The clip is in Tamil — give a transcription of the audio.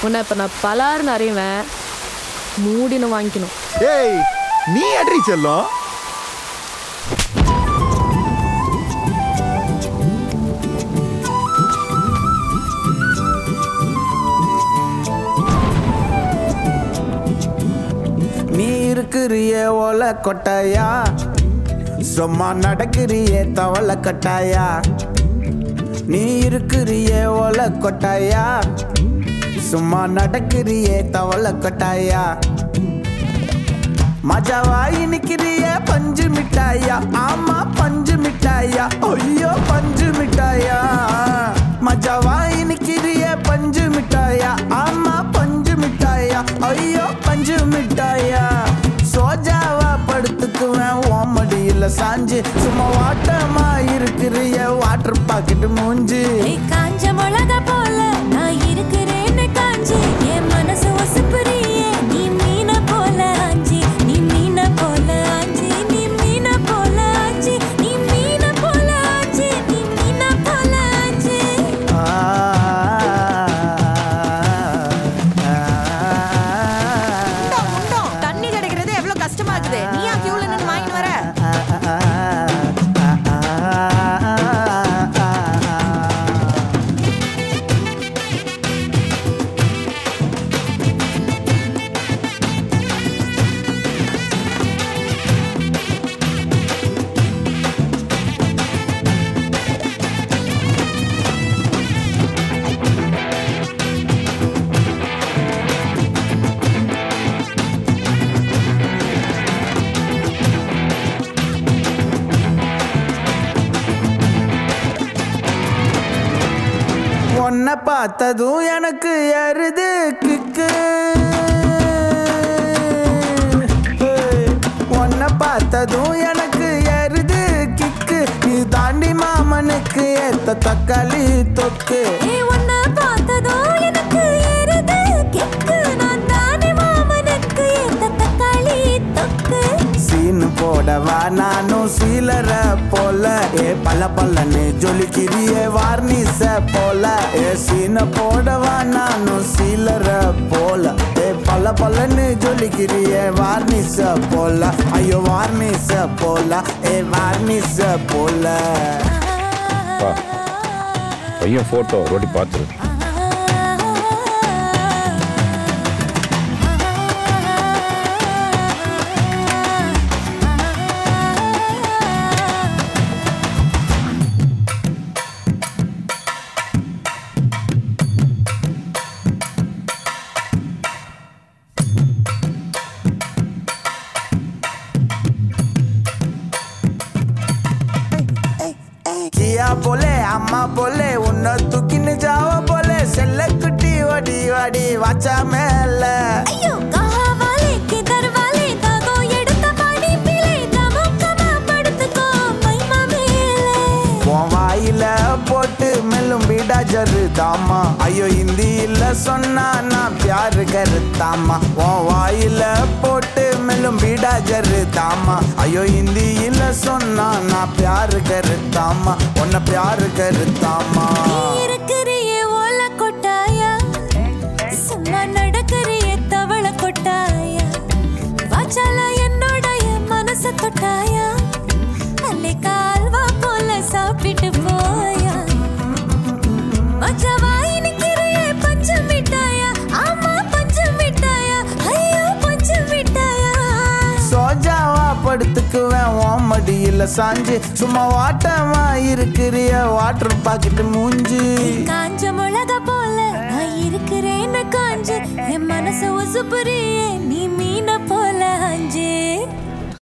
உன்னை இப்போ நான் பலாருன்னு அறிவேன் மூடின்னு வாங்கிக்கணும் ஏய் நீ அட்ரி செல்லம் நீ இருக்கிறியே ஓல கொட்டாயா சும்மா நடக்கிறியே தவள கட்டாயா நீ இருக்கிறியே ஓல கொட்டாயா சும்மா நடக்கிறியே தவள கொட்டாயா மஜாவாய் நிக்கிறிய பஞ்சு மிட்டாயா ஆமா பஞ்சு மிட்டாயா ஐயோ பஞ்சு மிட்டாயா மஜாவாய் நிக்கிறிய பஞ்சு மிட்டாயா ஆமா பஞ்சு மிட்டாயா ஐயோ பஞ்சு மிட்டாயா சோஜாவா படுத்துக்குவேன் ஓமடியில் சாஞ்சு சும்மா வாட்டமா இருக்கிறிய வாட்டர் பாக்கெட் மூஞ்சி ஏய், காஞ்ச மிளகா போல நான் இருக்கிறேன்னு காஞ்சி என் மனசு ஒசுப்புறியே நீ மீன போல ஆஞ்சி நீ மீன போல ஆஞ்சி நீ மீன போல ஆஞ்சி நீ மீன போல ஆஞ்சி நீ மீன போல ஆஞ்சி தண்ணி கிடைக்கிறது எவ்வளவு கஷ்டமா இருக்குது நீ ஏன் கியூல நின்னு வாங்கிட்டு வர உன்னை பார்த்ததும் எனக்கு எருது கிக்கு உன்னை பார்த்ததும் எனக்கு எருது கிக்கு நீ தாண்டி மாமனுக்கு ஏத்த தக்காளி தொக்கு ஏய், உன்னை பார்த்ததோ எனக்கு ஏறுது கிக்கு. நான் தானே மாமனுக்கு ஏத்த தக்காளி தொக்கு. சீனு போடவா நானும் சீலர போல ஏ பல பல்லன்னு ஜொலிக்கிறியே வார்னிச போல ஏ சீன போடவா நானும் சீலர போல ஏ பல பல்லன்னு ஜொலிக்கிறியே வார்னிச போல ஐயோ வார்னிச போல ஏ வார்னிச போல வா. பையன் ஃபோட்டோ ரோட்டி பார்த்துரு கியா போலே அம்மா போலே உன்னை தூக்கின்னு ஜாவ போலே செல்ல குட்டி வடி வடி வாச்சா மேல ஐயோ, காவாலே, கிதர்வாலே, தாகம் எடுத்த படிப்பிலே, தமுக்கமா படுத்துக்கோ, மைமா மேலே. உன் வாயில போட்டு மெல்லும் பீடா ஜரு தாமா ஐயோ ஹிந்தியில சொன்னா நான் பியாரு கருத்தாமா உன் வாயில போட்டு மெல்லும் பீடா ஜரு தாமா ஐயோ ஹிந்தியில சொன்னா நான் பியாரு கருத்தாமா உன்னை பியாரு கருத்தாமா நீ இருக்கிறியே ஓலை கொட்டாயா, சும்மா நடக்கிறியே தவளை கொட்டாயா. வாச்சால என்னோடைய மனச தொட்டாயா அல்லே கால்வா போல சாப்பிட்டு போயா மச்சவாய் நிக்கிறியே பஞ்சு மிட்டாயா ஆமா பஞ்சு மிட்டாயா ஐயோ பஞ்சு மிட்டாயா சோஜாவா படுத்துக்குவேன் உன் மடியில சாஞ்சு சும்மா வாட்டமா இருக்கிறிய வாட்டர் பாக்கெட் மூஞ்சி காஞ்ச மிளகா போல நான் இருக்கிறேன்னு காஞ்சு என் மனச உசுப்புறியே நீ மீன போல அஞ்சு